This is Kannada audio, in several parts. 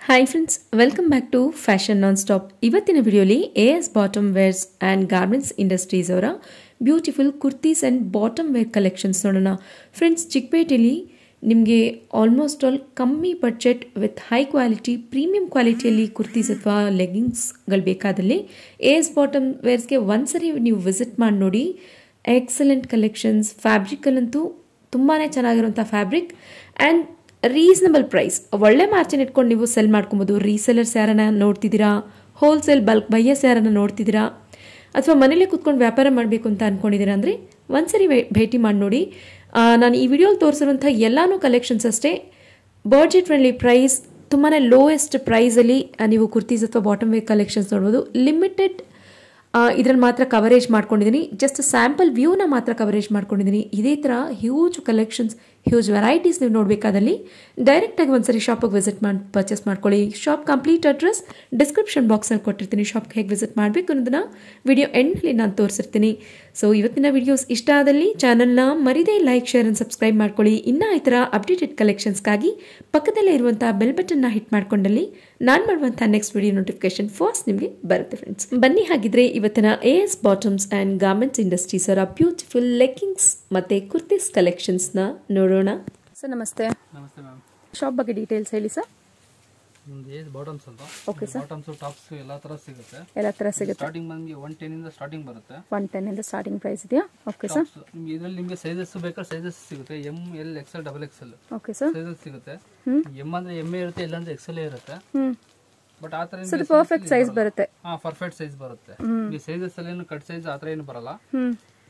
Hi friends welcome back to fashion non stop ಇವತ್ತಿನ ವಿಡಿಯೋಲಿ A S bottom wears and garments industries ಅವರ beautiful kurtis and bottom wear collections ನೋಡೋಣ ಫ್ರೆಂಡ್ಸ್ ಚಿಕ್ಕಪೇಟೆಯಲ್ಲಿ ನಿಮಗೆ ಆಲ್ಮೋಸ್ಟ್ ಆಲ್ ಕಮ್ಮಿ budget with high quality premium ಕ್ವಾಲಿಟಿಯಲ್ಲಿ ಕುರ್ತೀಸ್ ಅಥವಾ ಲೆಗ್ಗಿಂಗ್ಸ್ಗಳು ಬೇಕಾದಲ್ಲಿ ಎ ಎಸ್ ಬಾಟಮ್ ವೇರ್ಸ್ಗೆ ಒಂದ್ಸರಿ ನೀವು ವಿಸಿಟ್ ಮಾಡಿ ನೋಡಿ ಎಕ್ಸಲೆಂಟ್ ಕಲೆಕ್ಷನ್ಸ್ ಫ್ಯಾಬ್ರಿಕಲ್ಲಂತೂ ತುಂಬಾ ಚೆನ್ನಾಗಿರುವಂಥ ಫ್ಯಾಬ್ರಿಕ್ ಆ್ಯಂಡ್ ರೀಸನಬಲ್ ಪ್ರೈಸ್ ಒಳ್ಳೆ ಮಾರ್ಜಿನ್ ಇಟ್ಕೊಂಡು ನೀವು ಸೆಲ್ ಮಾಡ್ಕೊಬೋದು ರೀಸೆಲರ್ಸ್ ಯಾರನ್ನ ನೋಡ್ತಿದ್ದೀರಾ ಹೋಲ್ಸೇಲ್ ಬಲ್ಕ್ ಬೈಯರ್ಸ್ ಯಾರನ್ನ ನೋಡ್ತಿದ್ದೀರಾ ಅಥವಾ ಮನೇಲೇ ಕೂತ್ಕೊಂಡು ವ್ಯಾಪಾರ ಮಾಡಬೇಕು ಅಂತ ಅಂದ್ಕೊಂಡಿದ್ದೀರಾ ಅಂದರೆ ಒಂದ್ಸರಿ ವೇ- ಭೇಟಿ ಮಾಡಿ ನೋಡಿ ಆ, ನಾನು ಈ ವಿಡಿಯೋಲಿ ತೋರಿಸಿರುವಂಥ ಎಲ್ಲಾನು ಕಲೆಕ್ಷನ್ಸ್ ಅಷ್ಟೇ ಬಡ್ಜೆಟ್ ಫ್ರೆಂಡ್ಲಿ ಪ್ರೈಸ್ ತುಂಬಾ ಲೋಯೆಸ್ಟ್ ಪ್ರೈಸಲ್ಲಿ ನೀವು ಕುರ್ತೀಸ್ ಅಥವಾ ಬಾಟಮ್ ವೇರ್ ಕಲೆಕ್ಷನ್ಸ್ ನೋಡ್ಬೋದು ಲಿಮಿಟೆಡ್ ಇದರಲ್ಲಿ ಮಾತ್ರ ಕವರೇಜ್ ಮಾಡ್ಕೊಂಡಿದ್ದೀನಿ ಜಸ್ಟ್ ಸ್ಯಾಂಪಲ್ ವ್ಯೂನ ಮಾತ್ರ ಕವರೇಜ್ ಮಾಡ್ಕೊಂಡಿದ್ದೀನಿ ಇದೇ ಥರ ಹ್ಯೂಜ್ ಕಲೆಕ್ಷನ್ಸ್ ಹ್ಯೂಜ್ ವೆರೈಟೀಸ್ ನೀವು ನೋಡಬೇಕಾದಲ್ಲಿ ಡೈರೆಕ್ಟಾಗಿ ಒಂದ್ಸರಿ ಶಾಪಿಗೆ ವಿಸಿಟ್ ಮಾಡಿ ಪರ್ಚೇಸ್ ಮಾಡ್ಕೊಳ್ಳಿ ಶಾಪ್ ಕಂಪ್ಲೀಟ್ ಅಡ್ರೆಸ್ ಡಿಸ್ಕ್ರಿಪ್ಷನ್ ಬಾಕ್ಸಲ್ಲಿ ಕೊಟ್ಟಿರ್ತೀನಿ ಶಾಪ್ಗೆ ಹೇಗೆ ವಿಸಿಟ್ ಮಾಡಬೇಕು ಅನ್ನೋದನ್ನ ವಿಡಿಯೋ ಎಂಡ್ಲಿ ನಾನು ತೋರಿಸಿರ್ತೀನಿ ಸೊ ಇವತ್ತಿನ ವಿಡಿಯೋಸ್ ಇಷ್ಟ ಆದಲ್ಲಿ ಚಾನಲ್ನ ಮರಿದೇ ಲೈಕ್ ಶೇರ್ ಅಂಡ್ ಸಬ್ಸ್ಕ್ರೈಬ್ ಮಾಡ್ಕೊಳ್ಳಿ ಇನ್ನು ಈ ಥರ ಅಪ್ಡೇಟೆಡ್ ಕಲೆಕ್ಷನ್ಸ್ಗಾಗಿ ಪಕ್ಕದಲ್ಲೇ ಇರುವಂಥ ಬೆಲ್ ಬಟನ್ನ ಹಿಟ್ ಮಾಡ್ಕೊಂಡಲ್ಲಿ ನಾನು ಮಾಡುವಂಥ ನೆಕ್ಸ್ಟ್ ವಿಡಿಯೋ ನೋಟಿಫಿಕೇಶನ್ ಫಸ್ಟ್ ನಿಮಗೆ ಬರುತ್ತೆ ಫ್ರೆಂಡ್ಸ್ ಬನ್ನಿ ಹಾಗಿದ್ರೆ ಇವತ್ತಿನ A S bottoms and garments industries ಅವರ ಬ್ಯೂಟಿಫುಲ್ ಲೆಗ್ಗಿಂಗ್ಸ್ ಮತ್ತು ಕುರ್ತೀಸ್ ಕಲೆಕ್ಷನ್ಸ್ನ ನೋಡೋಣ ಸರ್ ನಮಸ್ತೆ ನಮಸ್ತೆ ಮ್ಯಾಮ್ ಶಾಪ್ ಬಗ್ಗೆ ಡೀಟೇಲ್ಸ್ ಹೇಳಿ ಸರ್ ನಮ್ದು ಏಜ್ ಬಾಟಮ್ಸ್ ಅಂತ Okay, sir. ಬಾಟಮ್ಸ್ ಟಾಪ್ಸ್ ಎಲ್ಲ ತರ ಸಿಗುತ್ತೆ ಎಲ್ಲ ಥರ ಸಿಗುತ್ತೆ ಸ್ಟಾರ್ಟಿಂಗ್ ಬಂದ್ಗೆ ಒನ್ ಟೆನ್ ಇಂದ ಸ್ಟಾರ್ಟಿಂಗ್ ಬರುತ್ತೆ ಒನ್ ಟೆನ್ನಿಂದ ಸ್ಟಾರ್ಟಿಂಗ್ ಪ್ರೈಸ್ ಇದೆಯಾ ಓಕೆ ಸರ್ ಟಾಪ್ಸ್ ನಿಮ್ಗೆ ಇದ್ರಲ್ಲಿ ನಿಮ್ಗೆ ಸೈಜಸ್ ಬೇಕಾದ್ರೆ ಸೈಜಸ್ ಸಿಗುತ್ತೆ M L XL double XL okay sir sizes ಸಿಗುತ್ತೆ ಹ್ಮ್. ಎಂ ಅಂದ್ರೆ ಎಮ್ ಇರುತ್ತೆ ಇಲ್ಲ ಅಂದ್ರೆ ಎಕ್ಸೆಲ್ ಇರುತ್ತೆ ಹ್ಞೂ ಬಟ್ ಆ ತರ ಸೊ ಪರ್ಫೆಕ್ಟ್ ಸೈಜ್ ಬರುತ್ತೆ ಹಾ ಪರ್ಫೆಕ್ಟ್ ಸೈಜ್ ಬರುತ್ತೆ ಈ ಸೈಜಸ್ ಅಲ್ಲಿ ಏನು ಕಟ್ ಸೈಜ್ ಆತರ ಏನು ಬರಲ್ಲ ಹ್ಞೂ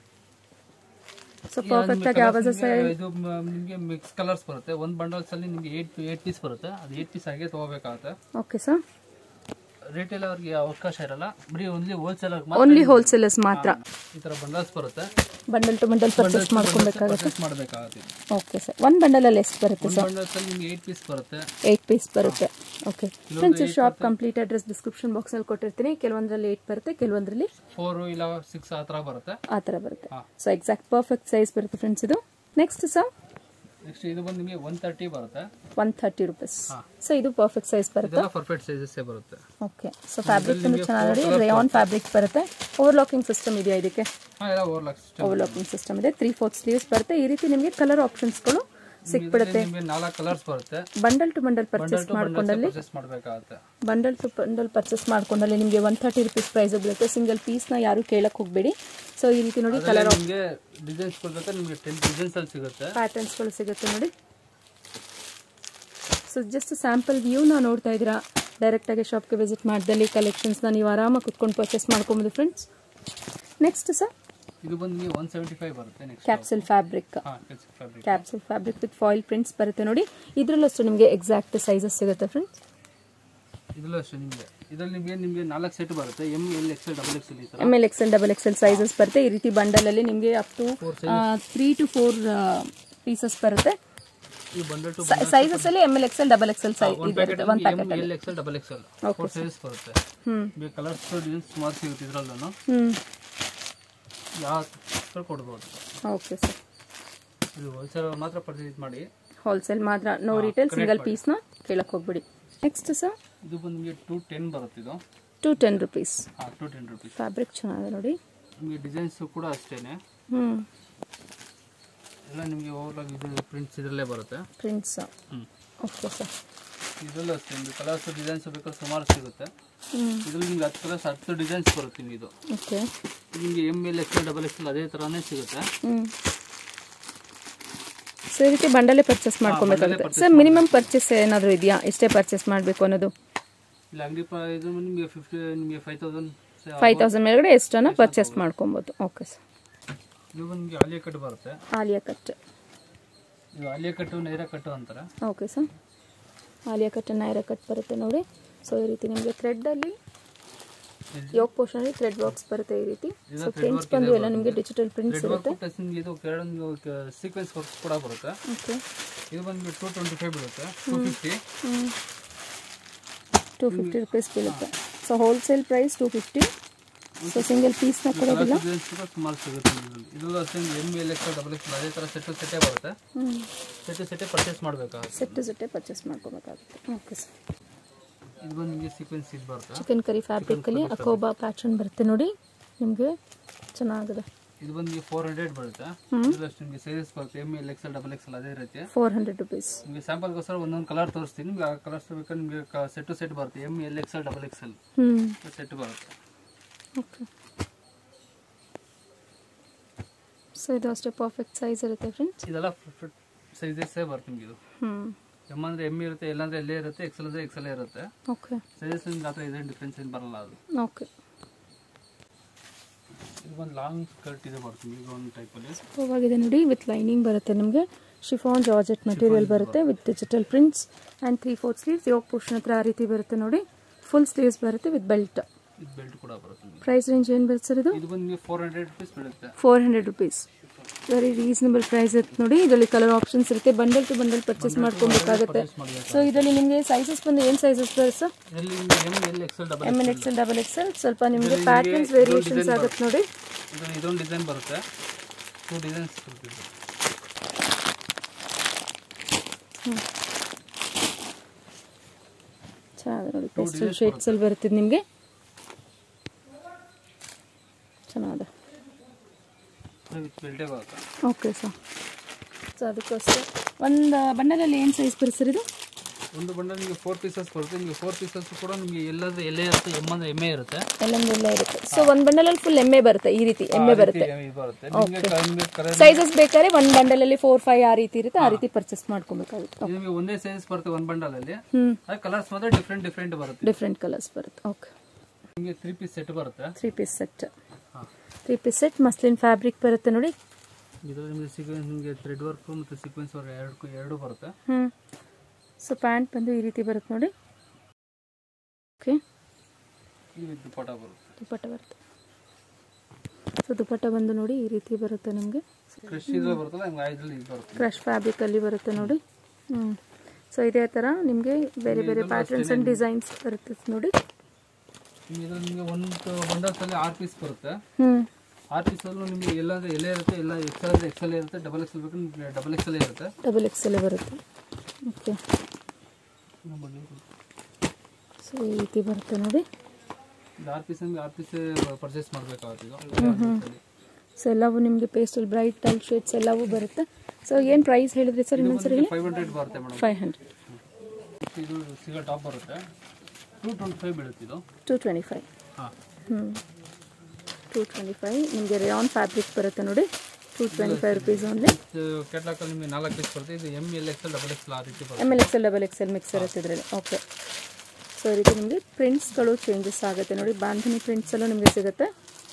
ಸೊ ಈಗ ಪರ್ಫೆಕ್ಟ್ ನಿಮ್ಗೆ ಆಗಿ ಯಾವ colours ನಿಮ್ಗೆ ಇದು ಮ- ನಿಮ್ಗೆ ಮಿಕ್ಸ್ ಕಲರ್ಸ್ ಬರುತ್ತೆ ಒಂದ್ ಬಂಡಲ್ಸ್ ಅಲ್ಲಿ ನಿಮ್ಗೆ ಏಟ್ ಏಟ್ ಪೀಸ್ ಬರುತ್ತೆ ಅದು ಏಟ್ ಪೀಸ್ ಹಾಗೆ ತಗೋಬೇಕಾಗುತ್ತೆ ಓಕೆ ಸರ್ ರಿಟೇಲ್ ಅವ್ರಿಗೆ ಅವಕಾಶ ಇರಲ್ಲ ಬರೀ ಓನ್ಲಿ ಹೋಲ್ಸೇಲ್ ಓನ್ಲಿ ಹೋಲ್ಸೇಲರ್ಸ್ ಮಾತ್ರ ಈ ತರ ಬಂಡಲ್ಸ್ ಬರುತ್ತೆ ಬಂಡಲ್ ಟು ಬಂಡಲ್ ಪರ್ಚೇಸ್ ಮಾಡ್ಕೊಬೇಕಾಗುತ್ತೆ ಪರ್ಚೇಸ್ ಮಾಡಬೇಕಾಗುತ್ತೆ ಓಕೆ ಸರ್ ಒಂದು ಬಂಡಲಲ್ಲಿ ಎಷ್ಟು ಬರುತ್ತೆ ಒಂದು ಸರ್ ಬಂಡಲ್ಸ್ ಅಲ್ಲಿ ನಿಮ್ಗೆ ಏಟ್ ಪೀಸ್ ಬರುತ್ತೆ ಏಯ್ಟ್ ಪೀಸ್ ಬರುತ್ತೆ okay friends shop complete address description ಬಾಕ್ಸಲ್ಲಿ ಕೊಟ್ಟಿರ್ತೀನಿ ಕೆಲವೊಂದರಲ್ಲಿ ಏಯ್ಟ್ ಬರುತ್ತೆ ಕೆಲವೊಂದರಲ್ಲಿ ಫೋರ್ ಇಲ್ಲ ಸಿಕ್ಸ್ ಆ ತರ ಬರುತ್ತೆ ಆ ಥರ ಬರುತ್ತೆ ಹಾ. ಸೊ ಎಕ್ಸಾಕ್ಟ್ ಪರ್ಫೆಕ್ಟ್ ಸೈಜ್ ಬರುತ್ತೆ ಫ್ರೆಂಡ್ಸ್ ಇದು ನೆಕ್ಸ್ಟ್ ಸರ್ ನೆಕ್ಸ್ಟ್ ಇದು ಬಂದು ನಿಮಗೆ ಒನ್ ತರ್ಟಿ ಬರುತ್ತೆ ಒನ್ ಥರ್ಟಿ ರುಪೀಸ್ ಹಾ. ಸೊ ಇದು ಪರ್ಫೆಕ್ಟ್ ಸೈಜ್ ಬರುತ್ತೆ ಇದೆಲ್ಲ ಪರ್ಫೆಕ್ಟ್ ಸೈಜಸ್ ಬರುತ್ತೆ ಓಕೆ ಸೊ ಫ್ಯಾಬ್ರಿಕ್ ಚೆನ್ನಾಗಿ ನೋಡಿ ರೇಯಾನ್ ಫ್ಯಾಬ್ರಿಕ್ ಬರುತ್ತೆ ಓವರ್ಲಾಕಿಂಗ್ ಸಿಸ್ಟಮ್ ಇದೆಯಾ ಇದಕ್ಕೆ ಹಾ ಎಲ್ಲ over lock system overlocking system ಇದೆ ತ್ರೀ ಫೋರ್ತ್ ಸ್ಲೀವ್ಸ್ ಬರುತ್ತೆ ಈ ರೀತಿ ನಿಮಗೆ ಕಲರ್ ಆಪ್ಷನ್ಸ್ಗಳು ಸಿಕ್ಬಿಡುತ್ತೆ ನಿಮಗೆ ನಾಲ್ಕು ಕಲರ್ಸ್ ಬರುತ್ತೆ bundle to bundle bundle purchase to ಮಾಡ್ಕೊಂಡಲ್ಲಿ ಪರ್ಚೇಸ್ ಮಾಡಬೇಕಾಗುತ್ತೆ ಬಂಡಲ್ ಟು ಬಂಡಲ್ ಪರ್ಚೇಸ್ ಮಾಡ್ಕೊಂಡಲ್ಲಿ ನಿಮಗೆ ಒನ್ ಥರ್ಟಿ ರುಪೀಸ್ ಪ್ರೈಸ್ ಬೀಳುತ್ತೆ ಸಿಂಗಲ್ ಪೀಸ್ನ ಯಾರು ಕೇಳಕ್ಕೆ ಹೋಗಬೇಡಿ ಸೊ ಈ ರೀತಿ ನೋಡಿ ಕಲರ್ ನಿಮಗೆ ಡಿಸೈನ್ಸ್ ಕೊಡ್ಬೇಕಾದ್ರೆ ನಿಮಗೆ ಟೆನ್ ಡಿಸೈನ್ಸ್ ಅಲ್ಲಿ ಸಿಗುತ್ತೆ ಪ್ಯಾಟರ್ನ್ಸ್ಗಳು ಸಿಗುತ್ತೆ ನೋಡಿ ಸೊ ಜಸ್ಟ್ ಸ್ಯಾಂಪಲ್ ವ್ಯೂನ ನೋಡ್ತಾ ಇದ್ದೀರಾ ಡೈರೆಕ್ಟಾಗಿ ಶಾಪ್ಗೆ ವಿಸಿಟ್ ಮಾಡ್ದಲ್ಲಿ ಕಲೆಕ್ಷನ್ಸ್ನ ನೀವು ಆರಾಮಾಗಿ ಕುತ್ಕೊಂಡು ಪರ್ಚೇಸ್ ಮಾಡ್ಕೊಬೋದು ಫ್ರೆಂಡ್ಸ್ ನೆಕ್ಸ್ಟ್ ಸರ್ ಇದು ಬಂದು ನಿಮಗೆ ಒನ್ ಸೆವೆಂಟಿ ಫೈವ್ ಬರುತ್ತೆ ನೆಕ್ಸ್ಟ್ ಕ್ಯಾಪ್ಸಲ್ ಫ್ಯಾಬ್ರಿಕ್ ಹಾ fabric capsule fabric with foil prints ಬರುತ್ತೆ ನೋಡಿ ಇದರಲ್ಲೂ ಅಷ್ಟು ನಿಮಗೆ ಎಕ್ಸಾಕ್ಟ್ ಸೈಜಸ್ ಸಿಗುತ್ತೆ ಫ್ರೆಂಡ್ಸ್ ಇದರಲ್ಲೂ ಅಷ್ಟೇ ನಿಮಗೆ ಇದರಲ್ಲಿ ನಿಮಗೆ ನಿಮಗೆ ನಾಲ್ಕು ಸೆಟ್ ಬರುತ್ತೆ M L XL double XL ಈ ತರ M L XL double XL sizes ಬರುತ್ತೆ ಈ ರೀತಿ ಬಂಡಲಲ್ಲಿ ನಿಮಗೆ up to three to four pieces ಬರುತ್ತೆ ಈ ಬಂಡಲ್ ಟು ಸೈಜಸ್ ಅಲ್ಲಿ M L XL double XL size ಒಂದು ಪ್ಯಾಕೆಟ್ ಒಂದು M packet L XL double XL four sizes ಬರುತ್ತೆ ಹ್ಮ್ ನಿಮಗೆ ಕಲರ್ಸ್ ಡಿಸೈನ್ಸ್ ಸುಮಾರು ಸಿಗುತ್ತೆ ಇದರಲ್ಲೂ ಹ್ಮ್ ಯಾವ ಕೊಡ್ಬೋದು ಓಕೆ ಸರ್ ಇದು ಹೋಲ್ಸೇಲ್ ಮಾತ್ರ ಪರ್ಚೇಸ್ ಮಾಡಿ ಹೋಲ್ಸೇಲ್ ಮಾತ್ರ ನೋ ರಿಟೇಲ್ ಸಿಂಗಲ್ ಪೀಸ್ನ ಕೇಳಕ್ಕೆ ಹೋಗ್ಬಿಡಿ ನೆಕ್ಸ್ಟ್ ಸರ್ ಇದು ಬಂದು ನಿಮಗೆ ಟು ಟೆನ್ ಬರುತ್ತೆ ಇದು ಟು ಟೆನ್ ರುಪೀಸ್ ಹಾಂ ಟು ಟೆನ್ ರುಪೀಸ್ ಫ್ಯಾಬ್ರಿಕ್ ಚೆನ್ನಾಗಿದೆ ನೋಡಿ ನಿಮಗೆ ಡಿಸೈನ್ಸ್ ಕೂಡ ಅಷ್ಟೇನೆ ಹ್ಞೂ ಎಲ್ಲ ನಿಮಗೆ ಓವರ್ಲಾಗ್ ಇದು ಪ್ರಿಂಟ್ಸ್ ಇದರಲ್ಲೇ ಬರುತ್ತೆ ಪ್ರಿಂಟ್ಸ್ ಹ್ಞೂ ಓಕೆ ಸರ್ ಇದರಲ್ಲೂ ಅಷ್ಟೇ ನಿಮಗೆ ಕಲರ್ಸ್ ಡಿಸೈನ್ಸ್ ಬೇಕಾದ್ರೆ ಸುಮಾರು ಸಿಗುತ್ತೆ ಹ್ಞೂ ಇದರಲ್ಲಿ ನಿಮಗೆ ಹತ್ತು ಕಲರ್ಸ್ ಹತ್ತು ಡಿಸೈನ್ಸ್ ಬರುತ್ತೆ ನಿಮಗೆ ಇದು ಓಕೆ ನಿಮಗೆ M L XL double XL ಅದೇ ಥರನೇ ಸಿಗುತ್ತೆ ಹ್ಞೂ ಸೊ ಈ ರೀತಿ ಬಂಡಲೇ ಪರ್ಚೇಸ್ ಮಾಡ್ಕೊಬೇಕಾಗುತ್ತೆ ಸರ್ ಮಿನಿಮಮ್ ಪರ್ಚೇಸ್ ಏನಾದರೂ ಇದೆಯಾ ಇಷ್ಟೇ ಪರ್ಚೇಸ್ ಮಾಡಬೇಕು ಅನ್ನೋದು ಇಲ್ಲ ಅಂಗಡಿ ಪ ಇದು ನಿಮಗೆ ಫಿಫ್ಟಿ ನಿಮಗೆ ಫೈವ್ ತೌಸಂಡ್ ಫೈವ್ ತೌಸಂಡ್ ಮೇಲ್ಗಡೆ ಎಷ್ಟನ್ನ ಪರ್ಚೇಸ್ ಮಾಡ್ಕೊಬೋದು ಓಕೆ ಸರ್ ಇದು ನಿಮಗೆ ಆಲಿಯಾ ಕಟ್ ಬರುತ್ತೆ ಆಲಿಯಾ ಕಟ್ ಇದು ಆಲಿಯಾ ಕಟ್ಟು ನೈರಾ ಕಟ್ಟು ಅಂತಾರೆ okay sir Aliya cut Naira cut ಬರುತ್ತೆ ನೋಡಿ ಸೊ ಈ ರೀತಿ ನಿಮಗೆ ಥ್ರೆಡ್ಡಲ್ಲಿ ಯೋಗ್ ಪೋರ್ಷನಲ್ಲಿ ಥ್ರೆಡ್ ಬಾಕ್ಸ್ ಬರುತ್ತೆ ಈ ರೀತಿ ಸೊ ಪ್ರಿಂಟ್ಸ್ ಬಂದು ಎಲ್ಲ ನಿಮಗೆ ಡಿಜಿಟಲ್ ಪ್ರಿಂಟ್ಸ್ ರೆಡ್ ವರ್ಕ್ ಇರುತ್ತೆ ಪ್ಲಸ್ ನಿಮಗೆ ಇದು ಕೆಳಗೆ ಸೀಕ್ವೆನ್ಸ್ ವರ್ಕ್ಸ್ ಕೂಡ ಬರುತ್ತೆ ಓಕೆ ಇದು ಬಂದು ಟೂ ಟ್ವೆಂಟಿ ಫೈವ್ ಬೀಳುತ್ತೆ two fifty two fifty rupees ಬೀಳುತ್ತೆ so wholesale price two fifty so single ಪೀಸ್ನ ಕೊಡೋದಿಲ್ಲ ಡಿಸೈನ್ಸ್ ಕೂಡ ಸುಮಾರು ಸಿಗುತ್ತೆ ನಿಮಗೆ ಇದು ಅಷ್ಟೇ M L X double X ಅದೇ ಥರ ಸೆಟ್ಟು ಸೆಟ್ಟೇ ಬರುತ್ತೆ ಹ್ಞೂ ಸೆಟ್ಟು ಸೆಟ್ಟೇ ಪರ್ಚೇಸ್ ಮಾಡಬೇಕಾಗುತ್ತೆ ಸೆಟ್ಟು ಸೆಟ್ಟೆ ಪರ್ಚೇಸ್ ಮಾಡ್ಕೋಬೇಕಾಗುತ್ತೆ ಓಕೆ ಸರ್ ಇದು ಬಂದು ನಿಮಗೆ ಸೀಕ್ವೆನ್ಸ್ ಇದು ಬರುತ್ತೆ ಚಿಕನ್ ಕರಿ ಫ್ಯಾಬ್ರಿಕಲ್ಲಿ ಅಕೋಬಾ ಪ್ಯಾಟರ್ನ್ ಬರುತ್ತೆ ನೋಡಿ ನಿಮಗೆ ಚೆನ್ನಾಗಿದೆ ಇದು ಬಂದು ನಿಮಗೆ ಫೋರ್ ಹಂಡ್ರೆಡ್ ಬರುತ್ತೆ ಇದರಷ್ಟು ನಿಮಗೆ ಸೈಜಸ್ ಬರುತ್ತೆ M L XL double XL ಅದೇ ಇರುತ್ತೆ ಫೋರ್ ಹಂಡ್ರೆಡ್ ರುಪೀಸ್ ನಿಮಗೆ ಸ್ಯಾಂಪಲ್ಗೋಸ್ಕರ ಒಂದೊಂದು ಕಲರ್ ತೋರಿಸ್ತೀನಿ ನಿಮ್ಗೆ ಆ ಕಲರ್ಸ್ ಬೇಕಾದ್ರೆ ನಿಮಗೆ ಸೆಟ್ ಟು ಸೆಟ್ ಬರುತ್ತೆ M L XL double XL ಹ್ಞೂ ಸೆಟ್ ಬರುತ್ತೆ ಓಕೆ ಸೊ ಇದು ಅಷ್ಟೇ ಪರ್ಫೆಕ್ಟ್ ಸೈಜ್ ಇರುತ್ತೆ ಫ್ರೆಂಡ್ಸ್ ಇದೆಲ್ಲ ಸೈಜಸ್ಸೇ ಬರುತ್ತೆ ನಿಮ್ಗೆ ಇದು ಹ್ಞೂ ಎಮ್ ಅಂದ್ರೆ ಎಮ್ ಇರುತ್ತೆ ಎಲ್ಲ ಅಂದ್ರೆ ಎಲ್ಲೇ ಇರುತ್ತೆ ಎಕ್ಸೆಲ್ ಅಂದ್ರೆ ಎಕ್ಸೆಲ್ ಇರುತ್ತೆ ಓಕೆ ಸೈಜಸ್ ನಿಮ್ಗೆ ಆ ಥರ ಇದೇನು ಡಿಫ್ರೆನ್ಸ್ ಏನು ಬರಲ್ಲ ಅದು ಓಕೆ ಇದು ಒಂದು ಲಾಂಗ್ ಸ್ಕರ್ಟ್ ಇದೆ ಬರುತ್ತೆ ಈಗ ಒಂದು ಟೈಪಲ್ಲಿ ಹೋಗಿದೆ ನೋಡಿ ವಿತ್ ಲೈನಿಂಗ್ ಬರುತ್ತೆ ನಿಮಗೆ ಶಿಫಾನ್ ಜಾರ್ಜೆಟ್ ಮಟೀರಿಯಲ್ ಬರುತ್ತೆ with digital prints and three four sleeves yoke portion ಹತ್ರ ಆ ರೀತಿ ಬರುತ್ತೆ ನೋಡಿ ಫುಲ್ ಸ್ಲೀವ್ಸ್ ಬರುತ್ತೆ ವಿತ್ ಬೆಲ್ಟ್ ಇದು ಬೆಲ್ಟ್ ಕೂಡ ಬರುತ್ತೆ ನಿಮಗೆ ಪ್ರೈಸ್ ರೇಂಜ್ ಏನು ಬರುತ್ತೆ ಸರ್ ಇದು ಇದು ಬಂದು ನಿಮಗೆ ಫೋರ್ ಹಂಡ್ರೆಡ್ ರುಪೀಸ್ ಬೀಳುತ್ತೆ four hundred rupees very reasonable price ಇರುತ್ತೆ ನೋಡಿ ಇದರಲ್ಲಿ ಕಲರ್ ಆಪ್ಷನ್ಸ್ ಇರುತ್ತೆ ಬಂಡಲ್ ಟು ಬಂಡಲ್ ಪರ್ಚೇಸ್ ಮಾಡ್ಕೊಬೇಕಾಗುತ್ತೆ ಸೊ ಇದರಲ್ಲಿ ನಿಮಗೆ ಸೈಜಸ್ ಬಂದು ಏನು ಸೈಜಸ್ ಬರುತ್ತೆ ಸರ್ ಇದರಲ್ಲಿ ನಿಮಗೆ M L XL double M N XL double XL ಸ್ವಲ್ಪ ನಿಮಗೆ ಪ್ಯಾಟರ್ನ್ಸ್ ವೇರಿಯೇಷನ್ಸ್ ಆಗುತ್ತೆ ನೋಡಿ ಇದು ಇದೊಂದು ಡಿಸೈನ್ ಬರುತ್ತೆ ಟೂ ಡಿಸೈನ್ಸ್ ಬರುತ್ತೆ ಚೆನ್ನಾಗಿದೆ ನೋಡಿ ಪೆಸ್ಟಲ್ ಶೇಡ್ಸಲ್ಲಿ ಬರುತ್ತೆ ನಿಮಗೆ ಚೆನ್ನಾಗಿದೆ ವಿತ್ ಬೆಲ್ಟೇ ಬರುತ್ತೆ ಓಕೆ ಸರ್ ಸೊ ಅದಕ್ಕೋಸ್ಕರ ಒಂದು ಬಂಡಲಲ್ಲಿ ಏನು ಸೈಜ್ ಬರುತ್ತೆ ಸರ್ ಇದು ಒಂದು ಬಂಡಲ್ ನಿಮಗೆ ಫೋರ್ ಪೀಸಸ್ ಬರುತ್ತೆ ನಿಮಗೆ ಫೋರ್ ಪೀಸಸ್ ಕೂಡ ನಿಮಗೆ ಎಲ್ಲಾದ್ರೆ ಎಲ್ಲೇ ಇರುತ್ತೆ ಎಮ್ ಅಂದ್ರೆ ಎಮ್ಮೆ ಇರುತ್ತೆ ಎಲ್ಲೊಂದು ಎಲ್ಲ ಇರುತ್ತೆ ಸೊ ಒಂದು ಬಂಡಲಲ್ಲಿ ಫುಲ್ ಎಮ್ಮೆ ಬರುತ್ತೆ ಈ ರೀತಿ ಎಮ್ಮೆ ಬರುತ್ತೆ ಇದು ಬರುತ್ತೆ ನಿಮಗೆ ನಿಮಗೆ ಕಲರ್ ಸೈಜಸ್ ಬೇಕಾದ್ರೆ ಒಂದು ಬಂಡಲಲ್ಲಿ ಫೋರ್ ಫೈವ್ ಆ ರೀತಿ ಇರುತ್ತೆ ಆ ರೀತಿ ಪರ್ಚೇಸ್ ಮಾಡ್ಕೊಬೇಕಾಗುತ್ತೆ ನಿಮಗೆ ಒಂದೇ ಸೈಜ್ ಬರುತ್ತೆ ಒಂದು ಬಂಡಲ್ ಅಲ್ಲಿ ಹ್ಞೂ ಅದು ಕಲರ್ಸ್ ಮಾತ್ರ ಡಿಫ್ರೆಂಟ್ ಡಿಫ್ರೆಂಟ್ ಬರುತ್ತೆ ಡಿಫ್ರೆಂಟ್ ಕಲರ್ಸ್ ಬರುತ್ತೆ ಓಕೆ ನಿಮಗೆ ತ್ರೀ ಪೀಸ್ ಸೆಟ್ ಬರುತ್ತೆ ತ್ರೀ ಪೀಸ್ ಸೆಟ್ ಹಾಂ three piece set muslin fabric ಬರುತ್ತೆ ನೋಡಿ ಇದು ನಿಮಗೆ ಸೀಕ್ವೆನ್ಸ್ ನಿಮಗೆ ಥ್ರೆಡ್ ವರ್ಕ್ ಮತ್ತು ಸೀಕ್ವೆನ್ಸ್ ವರ್ಕ್ ಎರಡು ಎರಡು ಬರುತ್ತೆ ಹ್ಞೂ ಸೊ ಪ್ಯಾಂಟ್ ಬಂದು ಈ ರೀತಿ ಬರುತ್ತೆ ನೋಡಿ ಓಕೆ ಇದು ವಿತ್ ದುಪ್ಪಟ ಬರುತ್ತೆ ದುಪ್ಪಟ್ಟ ಬರುತ್ತೆ ಸೊ ದುಪ್ಪಟ್ಟ ಬಂದು ನೋಡಿ ಈ ರೀತಿ ಬರುತ್ತೆ ನಿಮಗೆ ಕ್ರಶ್ ಇದು ಬರುತ್ತಲ್ಲ ನಿಮ್ಗೆ ಇದ್ರಲ್ಲಿ ಇದು ಬರುತ್ತೆ ಕ್ರಶ್ ಫ್ಯಾಬ್ರಿಕಲ್ಲಿ ಬರುತ್ತೆ ನೋಡಿ ಹ್ಞೂ ಸೊ ಇದೇ ಥರ ನಿಮಗೆ ಬೇರೆ ಬೇರೆ ಪ್ಯಾಟರ್ನ್ಸ್ ಆ್ಯಂಡ್ ಡಿಸೈನ್ಸ್ ಬರುತ್ತೆ ನೋಡಿ ನಿಮ್ಗೆ ಇದ್ರಲ್ಲಿ ನಿಮಗೆ ಒಂದು ಬಂಡಲ್ಸ್ ಅಲ್ಲಿ ಆರು ಪೀಸ್ ಬರುತ್ತೆ ಹ್ಞೂ ಆರು ಪೀಸಲ್ಲೂ ನಿಮಗೆ ಎಲ್ಲಾದ್ರೆ ಎಲ್ಲೇ ಇರುತ್ತೆ ಎಲ್ಲ ಎಕ್ಸೆಲ್ ಅಂದ್ರೆ ಎಕ್ಸೆಲ್ ಇರುತ್ತೆ ಡಬಲ್ ಎಕ್ಸೆಲ್ ಬೇಕು ನಿಮಗೆ ಡಬಲ್ ಎಕ್ಸೆಲ್ ಇರುತ್ತೆ ಡಬಲ್ ಎಕ್ಸೆಲ್ ಬರುತ್ತೆ ಓಕೆ ಸೊ ಈ ರೀತಿ ಬರುತ್ತೆ ನೋಡಿ ಇದು ಆರು ಪೀಸ್ ನಿಮಗೆ ಆರು ಪೀಸ್ ಪರ್ಚೇಸ್ ಮಾಡಬೇಕಾಗುತ್ತೆ ಇದು ಸೊ ಎಲ್ಲವೂ ನಿಮಗೆ ಪೇಸ್ಟಲ್ ಬ್ರೈಟ್ ಡಲ್ ಶೇಡ್ಸ್ ಎಲ್ಲವೂ ಬರುತ್ತೆ ಸೊ ಏನು ಪ್ರೈಸ್ ಹೇಳಿದ್ರಿ ಸರ್ ಇನ್ನೊಂದು ಸರಿ ಫೈವ್ ಹಂಡ್ರೆಡ್ ಬರುತ್ತೆ ಮೇಡಮ್ ಫೈವ್ ಹಂಡ್ರೆಡ್ ಇದು ಸಿಗೋ ಟಾಪ್ ಬರುತ್ತೆ ಟೂ ಟ್ವೆಂಟಿ ಫೈವ್ ಬೀಳುತ್ತೆ ಇದು ಟೂ ಟ್ವೆಂಟಿ ಫೈವ್ ಹಾಂ ಹ್ಞೂ ಟೂ ಟ್ವೆಂಟಿ ಫೈವ್ ನಿಮಗೆ ರೇಯಾನ್ ಫ್ಯಾಬ್ರಿಕ್ ಬರುತ್ತೆ ನೋಡಿ two twenty five rupees only ಕೆಟ್ಲಾಕಲ್ಲಿ ನಿಮಗೆ ನಾಲ್ಕು ಪೀಸ್ ಬರುತ್ತೆ ಇದು M L XL double XL ಆ ರೀತಿ ಬರುತ್ತೆ M L XL double XL mix ಇರುತ್ತೆ ಇದರಲ್ಲಿ ಓಕೆ ಸೊ ಈ ರೀತಿ ನಿಮಗೆ ಪ್ರಿಂಟ್ಸ್ಗಳು ಚೇಂಜಸ್ ಆಗುತ್ತೆ ನೋಡಿ ಬಾಂಧನಿ ಪ್ರಿಂಟ್ಸಲ್ಲೂ ನಿಮಗೆ ಸಿಗುತ್ತೆ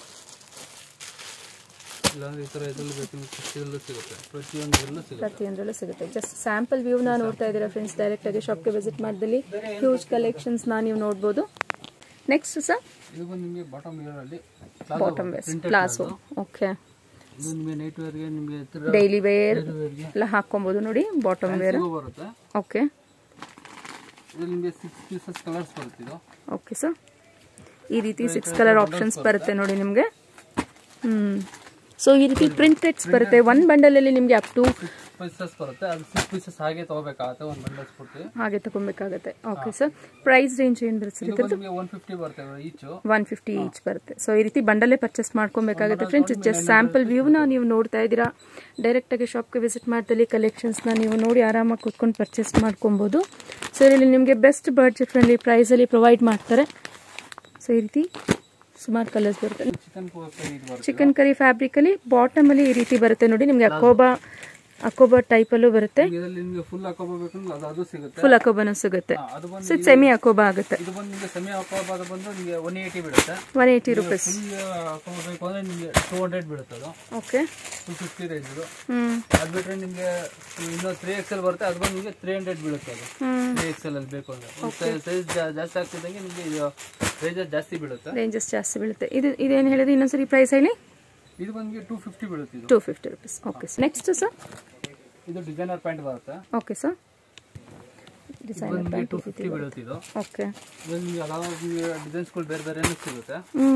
ಇಲ್ಲಾಂದ್ರೆ ಈ ಥರ ಇದರಲ್ಲಿ ಬೇಕು ನಿಮಗೆ ಪ್ರತಿಯೊಂದು ಸಿಗುತ್ತೆ ಪ್ರತಿಯೊಂದರಲ್ಲೂ ಸಿಗುತ್ತೆ ಪ್ರತಿಯೊಂದರಲ್ಲೂ ಸಿಗುತ್ತೆ ಜಸ್ಟ್ ಸ್ಯಾಂಪಲ್ ವ್ಯೂನ ನೋಡ್ತಾ ಇದ್ದೀರಾ ಫ್ರೆಂಡ್ಸ್ ಡೈರೆಕ್ಟಾಗಿ ಶಾಪ್ಗೆ ವಿಸಿಟ್ ಮಾಡಿದಲ್ಲಿ ಹ್ಯೂಜ್ ಕಲೆಕ್ಷನ್ಸ್ನ ನೀವು ನೋಡ್ಬೋದು ನೆಕ್ಸ್ಟ್ ಸರ್ ಇದು ಬಂದು ನಿಮಗೆ ಬಾಟಮ್ ಇಯರಲ್ಲಿ ಬಾಟಮ್ ವೇಸ್ಟ್ ಪ್ಲಾಸೋ ಓಕೆ ಇದು ನಿಮಗೆ ನೈಟ್ ವೇರ್ಗೆ ನಿಮಗೆ ಡೈಲಿ ವೇರ್ ವೇರ್ಗೆ ಎಲ್ಲ ಹಾಕೊಬೋದು ನೋಡಿ ಬಾಟಮ್ ವೇರ್ ಬರುತ್ತೆ ಓಕೆ ಇದು ನಿಮಗೆ ಸಿಕ್ಸ್ ಪೀಸಸ್ ಕಲರ್ಸ್ ಬರುತ್ತೆ ಇದು ಓಕೆ ಸರ್ ಈ ರೀತಿ ಸಿಕ್ಸ್ ಕಲರ್ ಆಪ್ಷನ್ಸ್ ಬರುತ್ತೆ ನೋಡಿ ನಿಮಗೆ ಹ್ಞೂ ಸೊ ಈ ರೀತಿ ಪ್ರಿಂಟೆಡ್ಸ್ ಬರುತ್ತೆ ಒನ್ ಬಂಡಲಲ್ಲಿ ನಿಮಗೆ ಅಪ್ ಟು ಪೀಸಸ್ ಬರುತ್ತೆ ಅದು ಸಿಕ್ಸ್ ಪೀಸಸ್ ಹಾಗೆ ತಗೋಬೇಕಾಗುತ್ತೆ ಒಂದು ಬಂಡಲ್ಸ್ ಕೊಟ್ಟು ಹಾಗೆ ತಗೊಬೇಕಾಗತ್ತೆ ಓಕೆ ಸರ್ ಪ್ರೈಸ್ ರೇಂಜ್ ಏನು ಬರುತ್ತೆ ಸರ್ ಇದು ಬಂದು ನಿಮಗೆ ಒನ್ ಫಿಫ್ಟಿ ಬರುತ್ತೆ ಈಚು ಒನ್ ಫಿಫ್ಟಿ ಈಚ್ ಬರುತ್ತೆ ಸೊ ಈ ರೀತಿ ಬಂಡಲ್ಲೇ ಪರ್ಚೇಸ್ ಮಾಡ್ಕೊಬೇಕಾಗುತ್ತೆ ಫ್ರೆಂಡ್ಸ್ ಜಸ್ಟ್ ಸ್ಯಾಂಪಲ್ ವ್ಯೂನ ನೀವು ನೋಡ್ತಾ ಇದ್ದೀರಾ ಡೈರೆಕ್ಟಾಗಿ ಶಾಪ್ಗೆ ವಿಸಿಟ್ ಮಾಡ್ದಲ್ಲಿ ಕಲೆಕ್ಷನ್ಸ್ನ ನೀವು ನೋಡಿ ಆರಾಮಾಗಿ ಕೂತ್ಕೊಂಡು ಪರ್ಚೇಸ್ ಮಾಡ್ಕೊಬೋದು ಸೊ ಇಲ್ಲಿ ನಿಮಗೆ ಬೆಸ್ಟ್ ಬಡ್ಜೆಟ್ ಫ್ರೆಂಡ್ಲಿ ಪ್ರೈಸಲ್ಲಿ ಪ್ರೊವೈಡ್ ಮಾಡ್ತಾರೆ ಸೊ ಈ ರೀತಿ ಸುಮಾರು ಕಲರ್ಸ್ ಬರುತ್ತೆ ಚಿಕನ್ ಇದು ಬರುತ್ತೆ ಚಿಕನ್ ಕರಿ ಫ್ಯಾಬ್ರಿಕಲ್ಲಿ ಬಾಟಮಲ್ಲಿ ಈ ರೀತಿ ಬರುತ್ತೆ ನೋಡಿ ನಿಮಗೆ ಅಕೋಬಾ ಅಕೋಬಾ ಟೈಪಲ್ಲೂ ಬರುತ್ತೆ ಇದರಲ್ಲಿ ನಿಮಗೆ ಫುಲ್ ಹಾಕೋಬೇಕಂದ್ರೆ ಅದು ಅದು ಸಿಗುತ್ತೆ ಫುಲ್ ಅಕೋಬಾನು ಸಿಗುತ್ತೆ ಹಾ, ಅದು ಬಂದು ಸೊ ಸೆಮಿ ಅಕೋಬಾ ಆಗುತ್ತೆ ಇದು ಬಂದು ನಿಮಗೆ ಸೆಮಿ ಹಾಕೋಬಾದ ಬಂದು ನಿಮಗೆ ಒನ್ ಏಯ್ಟಿ ಬೀಳುತ್ತೆ ಒನ್ ಏಯ್ಟಿ ರುಪೀಸ್ ಫುಲ್ ಹಾಕೋಬೇಕು ಅಂದ್ರೆ ನಿಮಗೆ ಟೂ ಹಂಡ್ರೆಡ್ ಬೀಳುತ್ತೆ ಅದು ಓಕೆ ಟೂ ಫಿಫ್ಟಿ ರೇಂಜ್ ಇದು ಹ್ಞೂ ಅದು ಬಿಟ್ಟರೆ ನಿಮಗೆ ಇನ್ನೊಂದು ತ್ರೀ ಎಕ್ಸೆಲ್ ಬರುತ್ತೆ ಅದು ಬಂದು ನಿಮಗೆ ತ್ರೀ ಹಂಡ್ರೆಡ್ ಬೀಳುತ್ತೆ ಅದು ಹ್ಞೂ ತ್ರೀ ಎಕ್ಸೆಲ್ ಅಲ್ಲಿ ಬೇಕು ಅಂದ್ರೆ ಸೈಜ್ ಜಾಸ್ತಿ ಆಗ್ತಿದ್ದಂಗೆ ನಿಮಗೆ ಇದು ರೇಂಜಸ್ ಜಾಸ್ತಿ ಬೀಳುತ್ತೆ ರೇಂಜಸ್ ಜಾಸ್ತಿ ಬೀಳುತ್ತೆ ಇದು ಇದೇನು ಹೇಳಿದ್ರೆ ಇನ್ನೊಂದ್ಸರಿ ಪ್ರೈಸ್ ಹೇಳಿ ಇದು ಬಂದು ಟೂ ಫಿಫ್ಟಿ ಬೀಳುತ್ತೆ ಇದು two fifty rupees okay sir next sir ಇದು ಡಿಸೈನರ್ ಪ್ಯಾಂಟ್ ಬರುತ್ತೆ ಓಕೆ ಸರ್ ಇದು ಡಿಸೈನರ್ ಬಂದು ಪ್ಯಾಂಟ್ ಟೂ ಫಿಫ್ಟಿ ಬೀಳುತ್ತೆ ಇದು ಓಕೆ ಇದು ನಿಮಗೆ ಹಲವಾರು ನಿಮಗೆ ಡಿಸೈನ್ಸ್ಗಳು ಬೇರೆ ಬೇರೆ ಸಿಗುತ್ತೆ ಹ್ಞೂ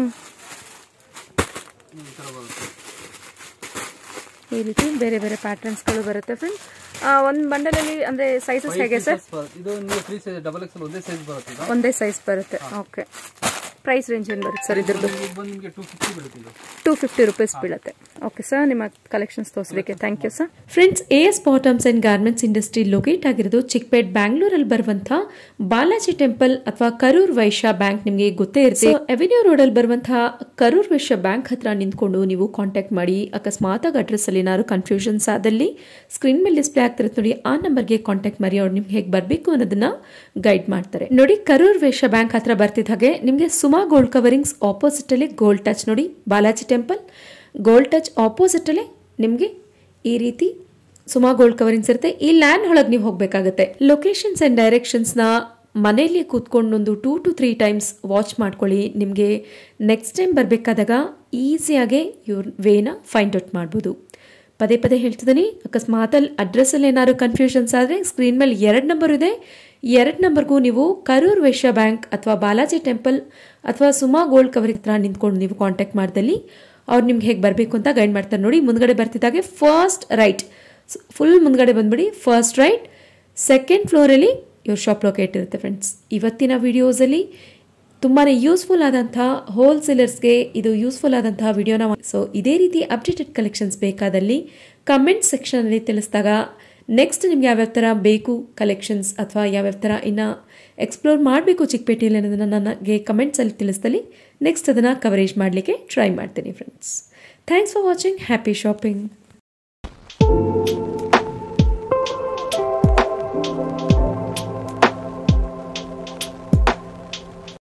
ಈ ಥರ ಬರುತ್ತೆ ಈ ರೀತಿ ಬೇರೆ ಬೇರೆ ಪ್ಯಾಟರ್ನ್ಸ್ಗಳು ಬರುತ್ತೆ ಫ್ರೆಂಡ್ಸ್ ಒಂದು ಬಂಡಲಲ್ಲಿ ಅಂದರೆ ಸೈಜಸ್ ಹೇಗೆ ಸರ್ ಇದು ನಿಮಗೆ ಫ್ರೀ ಸೈಜ್ ಡಬಲ್ ಎಕ್ಸ್ ಒಂದೇ ಸೈಜ್ ಬರುತ್ತೆ ಇದು ಒಂದೇ ಸೈಜ್ ಬರುತ್ತೆ ಓಕೆ ಪ್ರೈಸ್ ರೇಂಜ್ ಏನು ಬರುತ್ತೆ ಸರ್ ಇದ್ರದ್ದು ಇದು ಬಂದು ನಿಮಗೆ ಟೂ ಫಿಫ್ಟಿ ಬೀಳುತ್ತೆ ಇದು ಟೂ ಫಿಫ್ಟಿ ರುಪೀಸ್ ಬೀಳುತ್ತೆ ಓಕೆ ಸರ್ ನಿಮ್ಮ ಕಲೆಕ್ಷನ್ಸ್ ತೋರಿಸಲಿಕ್ಕೆ thank you sir friends A S bottoms and garments industry locate ಆಗಿರೋದು ಚಿಕ್ಕಪೇಟ್ ಬ್ಯಾಂಗ್ಳೂರಲ್ಲಿ ಬರುವಂಥ ಬಾಲಾಜಿ ಟೆಂಪಲ್ ಅಥವಾ ಕರೂರ್ ವೈಶ್ಯ ಬ್ಯಾಂಕ್ ನಿಮಗೆ ಗೊತ್ತೇ ಇರುತ್ತೆ ಅವೆನ್ಯೂ ರೋಡಲ್ಲಿ ಬರುವಂತಹ ಕರೂರ್ ವೈಶ್ಯ ಬ್ಯಾಂಕ್ ಹತ್ರ ನಿಂತ್ಕೊಂಡು ನೀವು ಕಾಂಟ್ಯಾಕ್ಟ್ ಮಾಡಿ ಅಕಸ್ಮಾತ್ ಆಗಿ ಅಡ್ರೆಸ್ ಅಲ್ಲಿ ಏನಾದ್ರು ಕನ್ಫ್ಯೂಷನ್ಸ್ ಆದಲ್ಲಿ ಸ್ಕ್ರೀನ್ ಮೇಲೆ ಡಿಸ್ಪ್ಲೇ ಆಗ್ತಿರುತ್ತೆ ನೋಡಿ ಆ ನಂಬರ್ಗೆ ಕಾಂಟ್ಯಾಕ್ಟ್ ಮಾಡಿ ಅವ್ರು ನಿಮ್ಗೆ ಹೇಗೆ ಬರಬೇಕು ಅನ್ನೋದನ್ನ ಗೈಡ್ ಮಾಡ್ತಾರೆ ನೋಡಿ ಕರೂರ್ ವೈಶ್ಯ ಬ್ಯಾಂಕ್ ಹತ್ರ ಬರ್ತಿದ್ದ ಹಾಗೆ ನಿಮಗೆ ಸುಮಾ ಗೋಲ್ಡ್ ಕವರಿಂಗ್ಸ್ ಆಪೋಸಿಟ್ ಅಲ್ಲಿ ಗೋಲ್ಡ್ ಟಚ್ ನೋಡಿ Balaji temple gold touch opposite ಅಲ್ಲೇ ನಿಮಗೆ ಈ ರೀತಿ ಸುಮಾ ಗೋಲ್ಡ್ ಕವರಿಂಗ್ಸ್ ಇರುತ್ತೆ ಈ ಲ್ಯಾಂಡ್ ಒಳಗೆ ನೀವು ಹೋಗಬೇಕಾಗುತ್ತೆ ಲೊಕೇಶನ್ಸ್ ಆ್ಯಂಡ್ ಡೈರೆಕ್ಷನ್ಸ್ನ ಮನೆಯಲ್ಲಿ ಕೂತ್ಕೊಂಡು ಒಂದು two to three times watch ಮಾಡ್ಕೊಳ್ಳಿ ನಿಮಗೆ ನೆಕ್ಸ್ಟ್ ಟೈಮ್ ಬರಬೇಕಾದಾಗ ಈಸಿಯಾಗಿ ಇವ್ರ ವೇನ ಫೈಂಡ್ ಔಟ್ ಮಾಡ್ಬೋದು ಪದೇ ಪದೇ ಹೇಳ್ತಿದ್ದೀನಿ ಅಕಸ್ಮಾತಲ್ಲಿ ಅಡ್ರೆಸ್ಸಲ್ಲಿ ಏನಾದ್ರು ಕನ್ಫ್ಯೂಷನ್ಸ್ ಆದರೆ ಸ್ಕ್ರೀನ್ ಮೇಲೆ ಎರಡು ನಂಬರ್ ಇದೆ ಎರಡು ನಂಬರ್ಗೂ ನೀವು ಕರೂರ್ ವೈಶ್ಯ ಬ್ಯಾಂಕ್ ಅಥವಾ ಬಾಲಾಜಿ ಟೆಂಪಲ್ ಅಥವಾ ಸುಮಾ ಗೋಲ್ಡ್ ಕವರ್ ಹತ್ರ ನಿಂತ್ಕೊಂಡು ನೀವು ಕಾಂಟ್ಯಾಕ್ಟ್ ಮಾಡ್ದಲ್ಲಿ ಅವ್ರು ನಿಮ್ಗೆ ಹೇಗೆ ಬರಬೇಕು ಅಂತ ಗೈಡ್ ಮಾಡ್ತಾರೆ ನೋಡಿ ಮುಂದ್ಗಡೆ ಬರ್ತಿದ್ದಾಗೆ ಫಸ್ಟ್ ರೈಟ್ ಫುಲ್ ಮುಂದ್ಗಡೆ ಬಂದ್ಬಿಡಿ ಫಸ್ಟ್ ರೈಟ್ ಸೆಕೆಂಡ್ ಫ್ಲೋರಲ್ಲಿ ಇವ್ರ ಶಾಪ್ ಲೊಕೇಟ್ ಇರುತ್ತೆ ಫ್ರೆಂಡ್ಸ್ ಇವತ್ತಿನ ವಿಡಿಯೋಸಲ್ಲಿ ತುಂಬಾ ಯೂಸ್ಫುಲ್ ಆದಂಥ ಹೋಲ್ಸೇಲರ್ಸ್ಗೆ ಇದು ಯೂಸ್ಫುಲ್ ಆದಂತಹ ವಿಡಿಯೋನ ಸೊ ಇದೇ ರೀತಿ ಅಪ್ಡೇಟೆಡ್ ಕಲೆಕ್ಷನ್ಸ್ ಬೇಕಾದಲ್ಲಿ ಕಮೆಂಟ್ ಸೆಕ್ಷನಲ್ಲಿ ತಿಳಿಸಿದಾಗ ನೆಕ್ಸ್ಟ್ ನಿಮ್ಗೆ ಯಾವ್ಯಾವ ಥರ ಬೇಕು ಕಲೆಕ್ಷನ್ಸ್ ಅಥವಾ ಯಾವ್ಯಾವ ಥರ ಇನ್ನು ಎಕ್ಸ್ಪ್ಲೋರ್ ಮಾಡಬೇಕು ಚಿಕ್ಕಪೇಟೆಯಲ್ಲಿ ಅನ್ನೋದನ್ನು ನನಗೆ ಕಮೆಂಟ್ಸಲ್ಲಿ ತಿಳಿಸ್ದಲ್ಲಿ ನೆಕ್ಸ್ಟ್ ಅದನ್ನು ಕವರೇಜ್ ಮಾಡಲಿಕ್ಕೆ ಟ್ರೈ ಮಾಡ್ತೀನಿ friends thanks for watching happy shopping